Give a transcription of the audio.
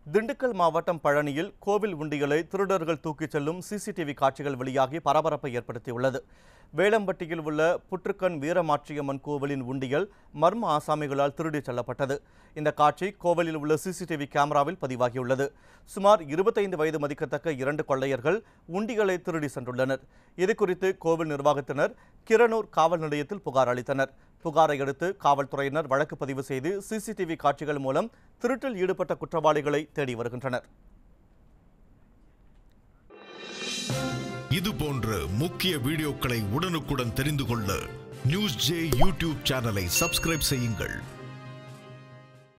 திண்டுக்கல் மாவட்டம் பழனியில் கோவில் உண்டிகளை திருடர்கள் தூக்கிச் செல்லும் சிசிடிவி காட்சிகள் வெளியாகி பரபரப்பை ஏற்படுத்தியுள்ளது வேளம்பட்டியில் உள்ள புற்றுக்கண் வீரமாட்சியம்மன் கோவிலின் உண்டியல் மர்ம ஆசாமிகளால் திருடிச் செல்லப்பட்டது இந்த காட்சி கோவிலில் உள்ள சிசிடிவி கேமராவில் பதிவாகியுள்ளது சுமார் இருபத்தைந்து வயது மதிக்கத்தக்க இரண்டு கொள்ளையர்கள் உண்டிகளை திருடி சென்றுள்ளனர் இதுகுறித்து கோவில் நிர்வாகத்தினர் கிரனூர் காவல் நிலையத்தில் புகார் அளித்தனர் புகாரை அடுத்து காவல்துறையினர் வழக்கு பதிவு செய்து சிசிடிவி காட்சிகள் மூலம் திருட்டில் ஈடுபட்ட குற்றவாளிகளை தேடி வருகின்றனர் இது போன்ற முக்கிய வீடியோக்களை உடனுக்குடன் தெரிந்து கொள்ள நியூஸ் ஜே யூடியூப் சேனலை சப்ஸ்கிரைப் செய்யுங்கள்